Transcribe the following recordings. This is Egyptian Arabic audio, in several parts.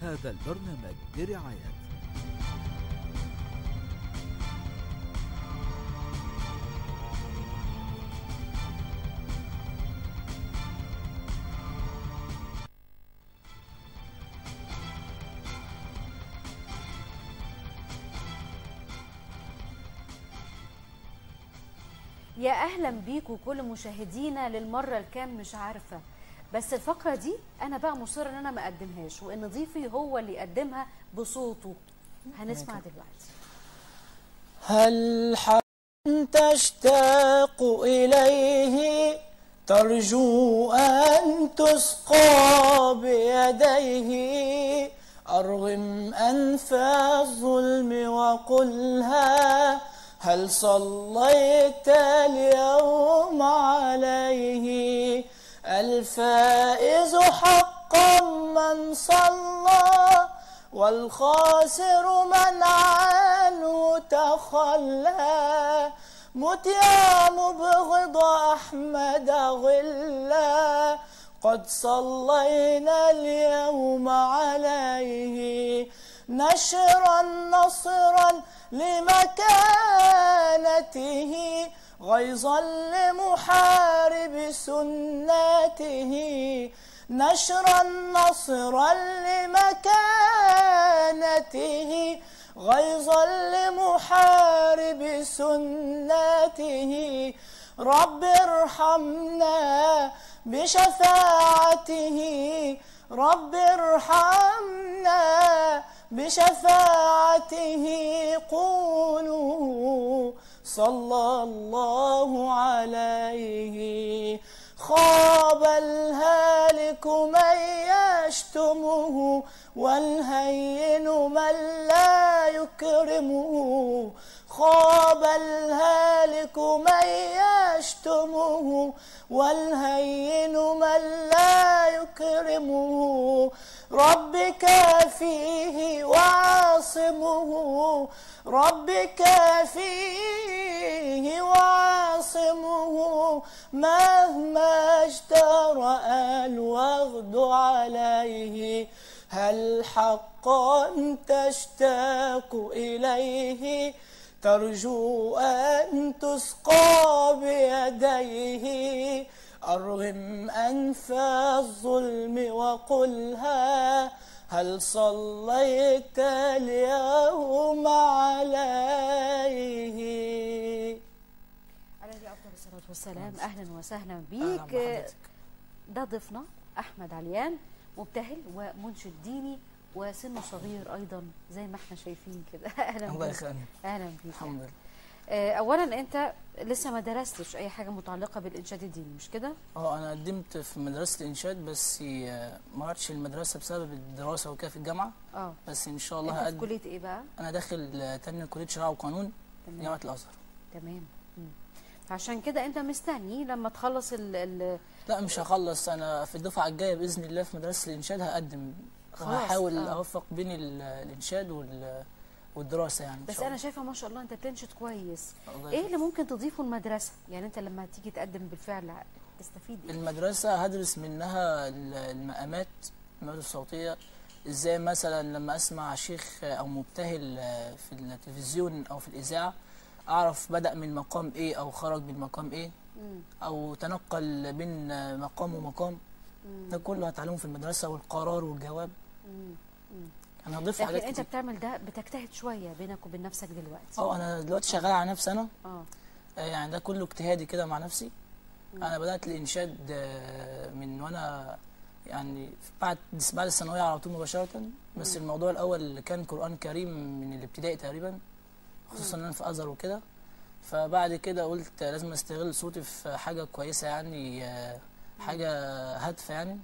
هذا البرنامج برعاية يا اهلا بيكم كل مشاهدينا للمره الكام مش عارفه بس الفقره دي انا بقى مصره ان انا ما اقدمهاش وان ضيفي هو اللي يقدمها بصوته هنسمع دلوقتي هل حن تشتاق إليه ترجو أن تسقى بيديه أرغم أنف الظلم وقلها هل صليت اليوم عليه الفائز حقا من صلى والخاسر من عنه تخلى مت يا مبغض أحمد غلا قد صلينا اليوم عليه نشرا نصرا لمكانته غيظا لمحارب سنته نشرا نصرا لمكانته غيظا لمحارب سنته رب ارحمنا بشفاعته رب ارحمنا بشفاعته قولوا صلى الله عليه خاب الهالك من يشتمه والهين من لا يكرمه خاب الهالك من يشتمه والهين من لا يكرمه رب كافيه وعاصمه رب كافيه وعاصمه مهما اجترأ الوغد عليه هل حقا تشتاق إليه ترجو أن تسقى بيديه أرغم أنف الظلم وقلها هل صليت اليوم عليه عليه افضل الصلاه والسلام اهلا وسهلا أهلا بيك بحضرتك. ده ضيفنا احمد عليان مبتهل ومنشد ديني وسنه صغير ايضا زي ما احنا شايفين كده اهلا الله بيك يخليك اهلا بيك الحمد لله آه، اولا انت لسه ما درستش اي حاجه متعلقه بالانشاد الديني مش كده اه انا قدمت في مدرسه الانشاد بس آه، ما رحتش المدرسه بسبب الدراسه وكده في الجامعه اه بس ان شاء انت الله في هقدم كليه ايه بقى انا داخل آه، تانية كليه شريعه وقانون تمام جامعه الازهر تمام مم. عشان كده انت مستني لما تخلص ال ال لا مش هخلص انا في الدفعه الجايه باذن الله في مدرسه الانشاد هقدم خلاص، وهحاول آه. اوفق بين ال- الانشاد وال- والدراسه يعني إن بس شاء انا الله. شايفه ما شاء الله انت بتنشد كويس الله ايه يخليك. اللي ممكن تضيفه المدرسه يعني انت لما تيجي تقدم بالفعل تستفيد ايه المدرسة هدرس منها ال- المقامات المقامات الصوتية ازاي مثلا لما اسمع شيخ او مبتهل آه، في التلفزيون او في الاذاعة اعرف بدأ من مقام ايه او خرج من مقام ايه مم. او تنقل بين آه، مقام ومقام مم. ده كله هتعلمه في المدرسة والقرار والجواب مم. مم. انا هضيف لكن حاجات انت كتير بتعمل ده بتجتهد شويه بينك وبين نفسك دلوقتي اه انا دلوقتي شغال على نفسي انا اه آه، يعني ده كله اجتهادي كده مع نفسي مم. انا بدات الانشاد آه، من وانا يعني بعد بعد الثانويه على طول مباشره بس مم. الموضوع الاول كان قران كريم من الابتدائي تقريبا خصوصا ان انا في ازهر وكده فبعد كده قلت لازم استغل صوتي في حاجه كويسه يعني آه، حاجه هادفه يعني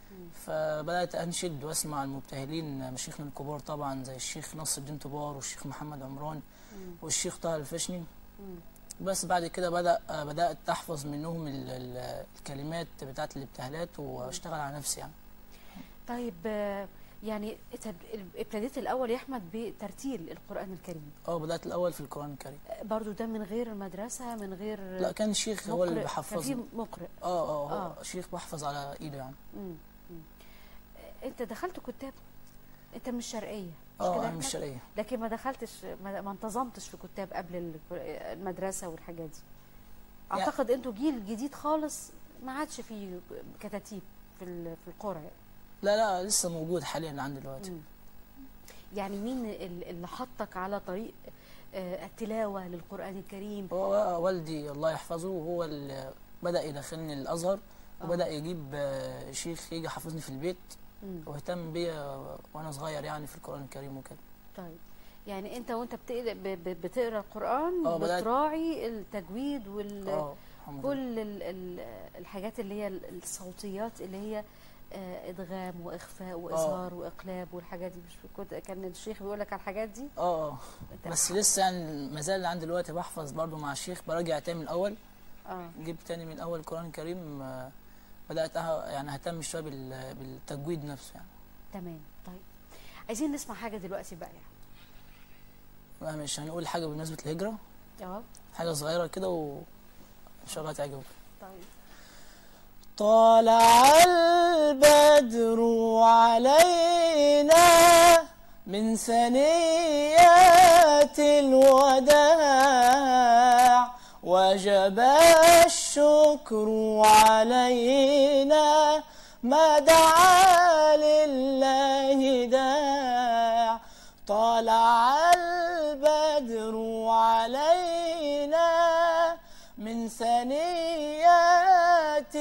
فبدات انشد واسمع المبتهلين مشايخنا الكبار طبعا زي الشيخ نصر الدين طبار والشيخ محمد عمران مم. والشيخ طه الفشني مم. بس بعد كده بدأ بدأت أحفظ منهم ال- ال- الكلمات بتاعة الابتهالات واشتغل على نفسي يعني طيب آه، يعني انت ابتديت الاول يا احمد بترتيل القران الكريم اه بدأت الأول في القرآن الكريم آه، برضو ده من غير المدرسه من غير لا كان شيخ هو اللي مقرئ. كان في بيحفظني مقرئ اه اه هو آه. شيخ بحفظ على ايده يعني مم. مم. آه، انت دخلت كتاب انت مش شرقيه مش اه كده انا يا مش أحمد؟ شرقيه لكن ما دخلتش ما, ما انتظمتش في كتاب قبل ال- المدرسه والحاجات دي يع- اعتقد انتوا جيل جديد خالص ما عادش فيه كتاتيب في ال- في القرى يعني. لا لا لسه موجود حاليا عندي دلوقتي مم. يعني مين ال- اللي حطك على طريق آه، التلاوه للقران الكريم هو والدي الله يحفظه هو اللي بدأ يدخلني الأزهر آه. وبدأ يجيب آه، شيخ يجي يحفظني في البيت مم. واهتم بيا وأنا صغير يعني في القرآن الكريم وكده طيب يعني انت وانت بتقرا ب- ب- بتقرا القران آه، بدأت- بتراعي التجويد وال اه الحمد لله كل ال- ال- الحاجات اللي هي ال- الصوتيات اللي هي آه، ادغام واخفاء واظهار واقلاب والحاجات دي مش كنت كان الشيخ بيقول لك على الحاجات دي اه اه أنت- بس لسه يعني ما زال عندي دلوقتي بحفظ برضو مع الشيخ براجع تاني من الأول اه جبت تاني من الأول القرآن الكريم آه، بدأت أه- يعني أهتم شوية بال- بالتجويد نفسه يعني تمام طيب عايزين نسمع حاجه دلوقتي بقى يعني مش هنقول حاجة بالنسبة للهجرة اه حاجة صغيرة كده وإن شاء الله تعجبك طيب طلع البدر علينا من ثنيات الوداع وجب الشكر علينا ما دعا لله داع طلع البدر علينا من ثنيات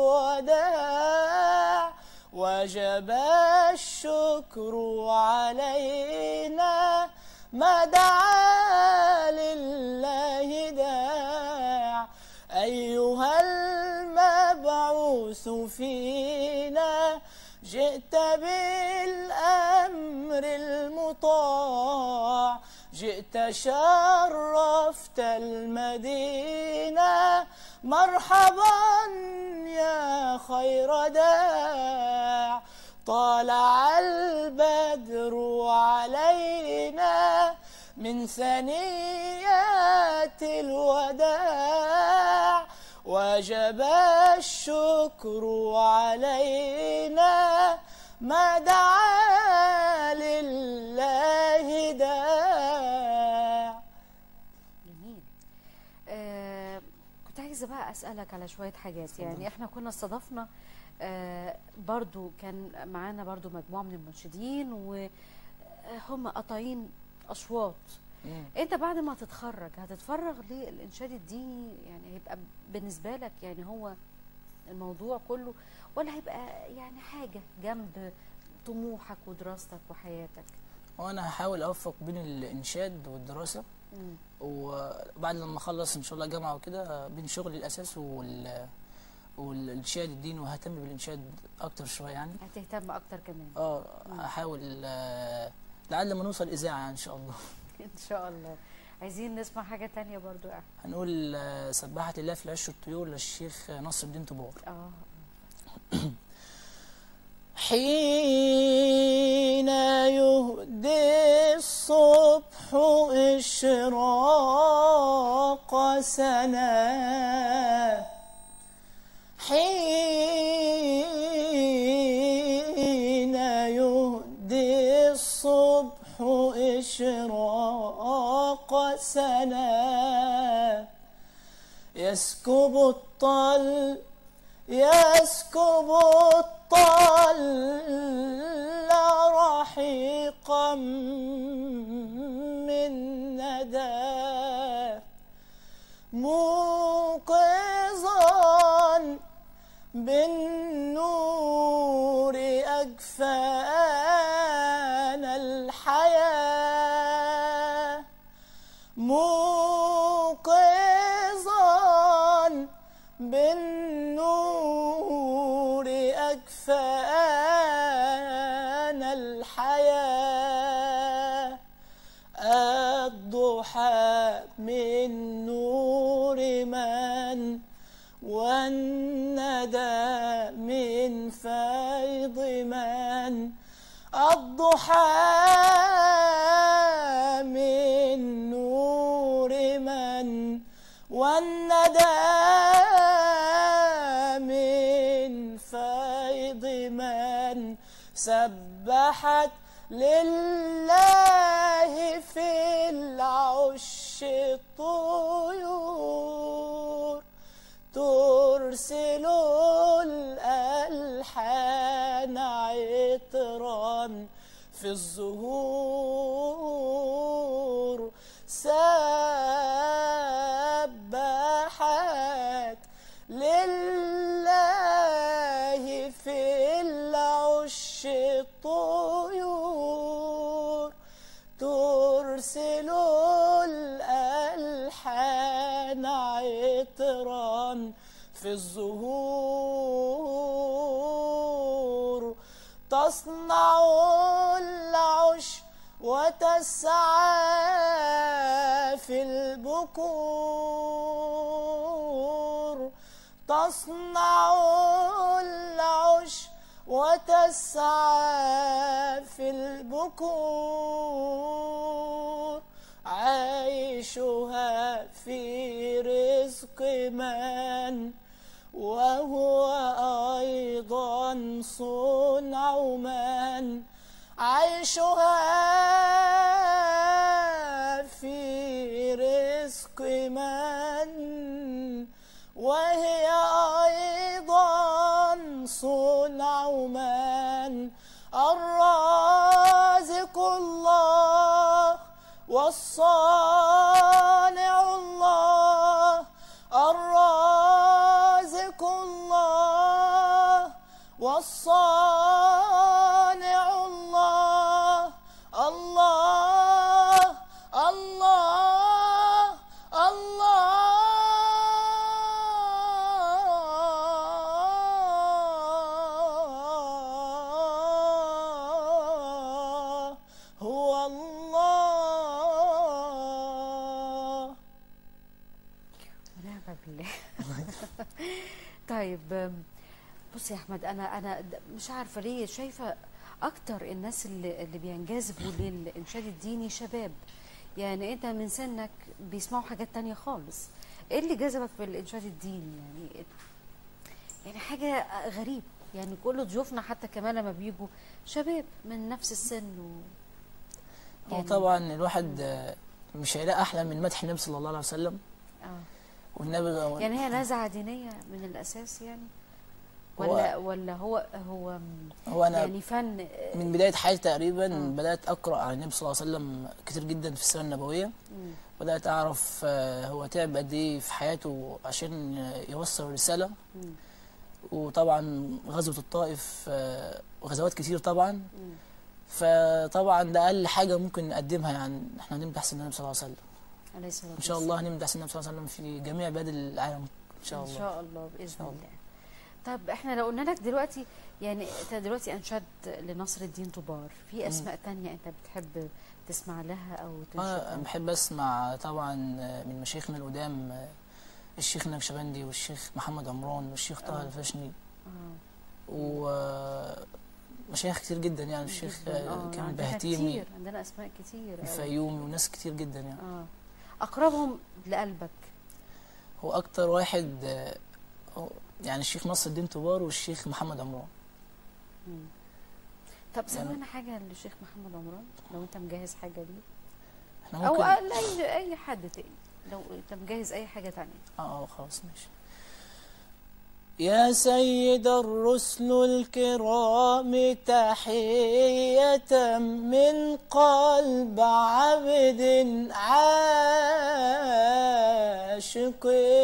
الوداع وجب الشكر علينا ما دعا لله داع أيها المبعوث فينا جئت بالأمر المطاع جئت شرفت المدينة مرحبا يا خير داع طلع البدر علينا من ثنيات الوداع وجب الشكر علينا ما دعا لله داع جميل آه كنت عايزه بقى اسالك على شويه حاجات يعني احنا كنا استضفنا آه برضو كان معانا برضو مجموعه من المنشدين وهم قاطعين اصوات انت بعد ما تتخرج هتتفرغ للانشاد الديني يعني هيبقى بالنسبه لك يعني هو الموضوع كله ولا هيبقى يعني حاجه جنب طموحك ودراستك وحياتك وانا هحاول اوفق بين الانشاد والدراسه مم. وبعد لما اخلص ان شاء الله جامعه وكده بين شغلي الاساس وال والانشاد الدين وههتم بالانشاد اكتر شويه يعني هتهتم اكتر كمان اه احاول آه، لعل ما نوصل اذاعه ان شاء الله ان شاء الله عايزين نسمع حاجه تانية برضو يعني. هنقول آه، سبحة الله في العش الطيور للشيخ نصر الدين طبور اه حين يهدي الصبح إشراق سناه حين يهدي الصبح إشراق سناه يسكب الطل يسكب الطل رحيقا من ندى موقظا بالنور أجفان الحياة موقظا بالنور أكفان الحياة الضحى من نور من والندى من فيض من الضحى من نور من والندى من فيض من سبحت لله في العش الطيور ترسل الألحان عطرا في الزهور سبحت لله في العش الطيور ترسل الألحان عطرا في الزهور تصنع العش وتسعى في البكور تصنع العش وتسعى في البكور عيشها في رزق من وهو أيضا صنع من عيشها في رزق من وهي أيضا صنع من الرازق الله والصانع الله الرازق الله والصانع الله الله الله الله هو الله ونعم بالله طيب أم، بص يا احمد انا انا د- مش عارفه ليه شايفه اكتر الناس اللي اللي بينجذبوا للانشاد الديني شباب يعني انت من سنك بيسمعوا حاجات تانية خالص ايه اللي جذبك في الانشاد الديني يعني يعني حاجه غريب يعني كل ضيوفنا حتى كمان لما بيجوا شباب من نفس السن و... هو طبعا الواحد آه، مش هيلاقي احلى من مدح النبي صلى الله عليه وسلم اه والنبي يعني هي نزعه دينيه من الاساس يعني هو- ولا ولا هو هو هو انا يعني فن من بدايه حياتي تقريبا آه. بدات اقرا عن النبي صلى الله عليه وسلم كتير جدا في السيره النبويه مم. بدات اعرف آه، هو تعب قد ايه في حياته عشان آه، يوصل الرساله مم. وطبعا غزوه الطائف آه، وغزوات كتير طبعا مم. فطبعا ده اقل حاجه ممكن نقدمها يعني احنا هنمدح سيدنا النبي صلى الله عليه وسلم عليه الصلاه ان شاء الله هنمدح سيدنا النبي صلى الله عليه وسلم في جميع بلاد العالم ان شاء ان الله شاء الله باذن شاء الله. الله طب احنا لو قلنا لك دلوقتي يعني انت دلوقتي انشدت لنصر الدين طبار في اسماء تانية انت بتحب تسمع لها او انا تنشدها بحب اسمع طبعا من مشايخنا القدام آه، الشيخ نكشبندي والشيخ محمد عمران والشيخ طه آه. الفشني اه ومشايخ كتير جدا يعني الشيخ جداً. آه، آه، كان عندنا البهتيمي كتير عندنا اسماء كتير أوي. الفيومي وناس كتير جدا يعني اه اقربهم لقلبك هو اكتر واحد آه، هو- يعني الشيخ نصر الدين طبار والشيخ محمد عمران مم. طب يعني- سمعنا حاجه للشيخ محمد عمران لو انت مجهز حاجه ليه احنا او ممكن اي اي حد تاني لو انت مجهز اي حاجه تانية اه اه خلاص ماشي يا سيد الرسل الكرام تحية من قلب عبد عاشق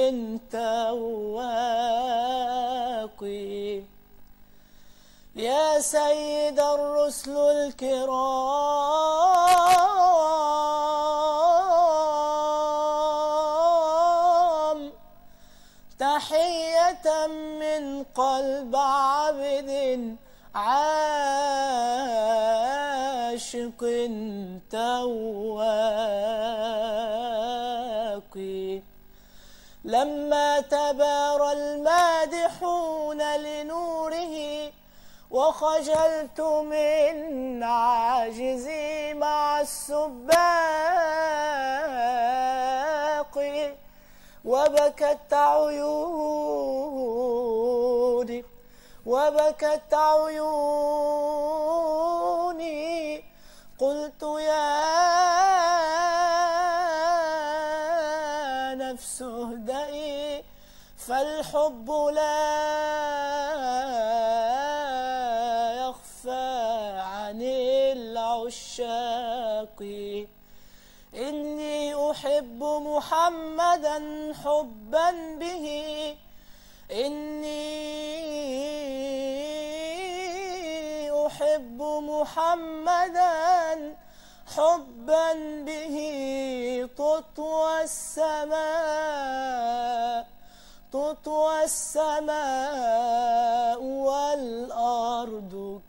تواقي يا سيد الرسل الكرام تحية من قلب عبد عاشق تواقي لما تبارى المادحون لنوره وخجلت من عاجزي مع السباق وبكت عيوني وبكت عيوني قلت يا نفس اهدئي فالحب لا يخفى عن العشاق إني أحب محمدا حبا به إني أحب محمدا حبا به تطوى السماء تطوى السماء والأرض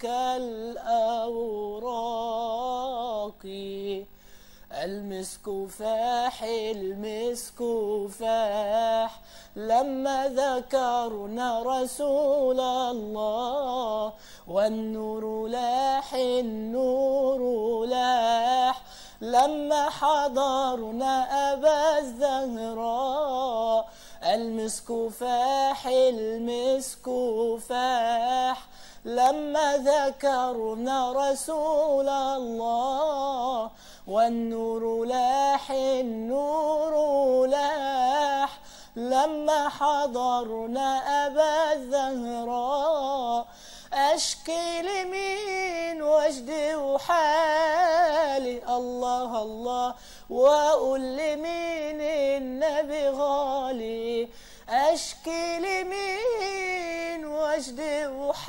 كالأوراق المسك فاح المسك فاح لما ذكرنا رسول الله والنور لاح النور لاح لما حضرنا أبا الزهراء المسك فاح المسك فاح لما ذكرنا رسول الله والنور لاح النور لاح لما حضرنا أبا الزهراء أشكي لمين وجدي وحالي الله الله وأقول لمين النبي غالي أشكي لمين وجدي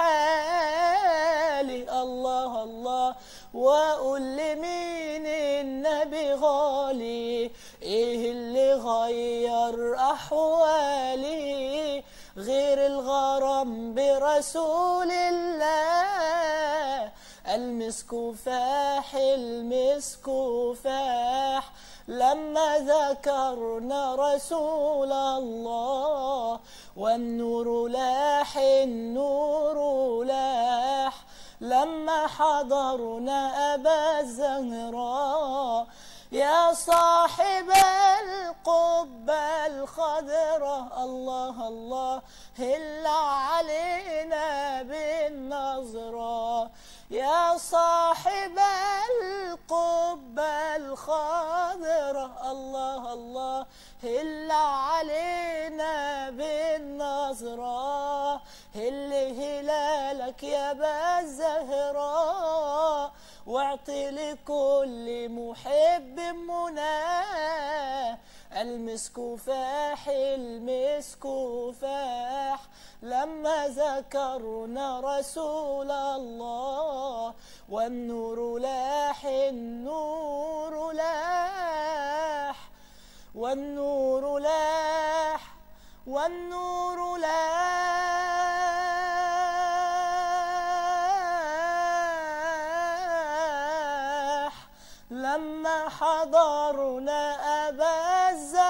وحالي الله الله وأقول لمين النبي غالي إيه اللي غير أحوالي غير الغرام برسول الله المسك فاح المسك فاح لما ذكرنا رسول الله والنور لاح النور لاح لما حضرنا أبا الزهراء يا صاحب القبة الخضراء الله الله هل علينا بالنظرة يا صاحب القبة الخضراء الله الله هل علينا بالنظرة هل هلالك يا با الزهراء واعطي لكل محب مناه المسك فاح المسك فاح لما ذكرنا رسول الله والنور لاح النور لاح والنور لاح والنور لاح لما حضرنا أبا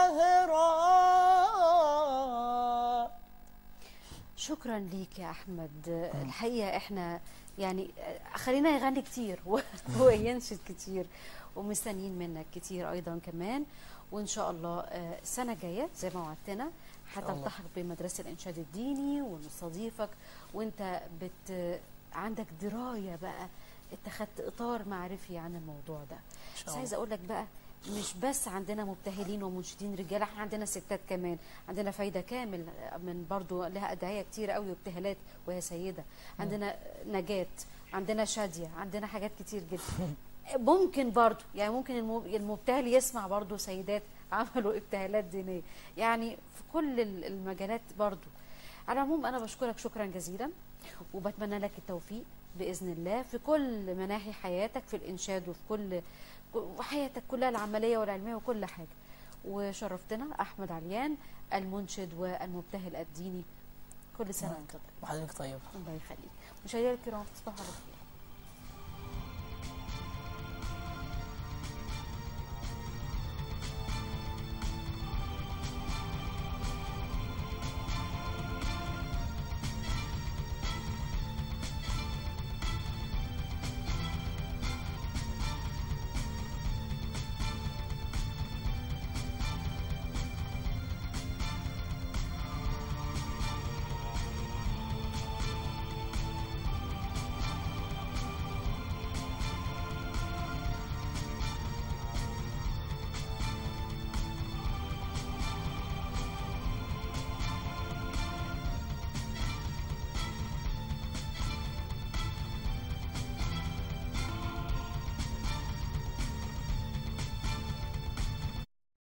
الزهراء شكرا ليك يا احمد الحقيقه احنا يعني خلينا يغني كتير و- وينشد كتير ومستنيين منك كتير ايضا كمان وان شاء الله آه، السنه الجايه زي ما وعدتنا شاء الله. هتلتحق بمدرسه الانشاد الديني ونستضيفك وانت بت عندك درايه بقى اتخذت اطار معرفي عن الموضوع ده إن بس شاء عايزه الله اقول لك بقى مش بس عندنا مبتهلين ومنشدين رجاله احنا عندنا ستات كمان عندنا فايده كامل من برضو لها ادعيه كتير قوي وابتهالات وهي سيده عندنا نجاه عندنا شاديه عندنا حاجات كتير جدا ممكن برضو يعني ممكن المب- المبتهل يسمع برضو سيدات عملوا ابتهالات دينيه يعني في كل ال- المجالات برضو على العموم انا بشكرك شكرا جزيلا وبتمنى لك التوفيق باذن الله في كل مناحي حياتك في الانشاد وفي كل وحياتك كلها العمليه والعلميه وكل حاجه وشرفتنا احمد عليان المنشد والمبتهل الديني كل سنه وانت طيب وحضرتك طيب الله يخليك مشاهدينا الكرام تصبحوا على خير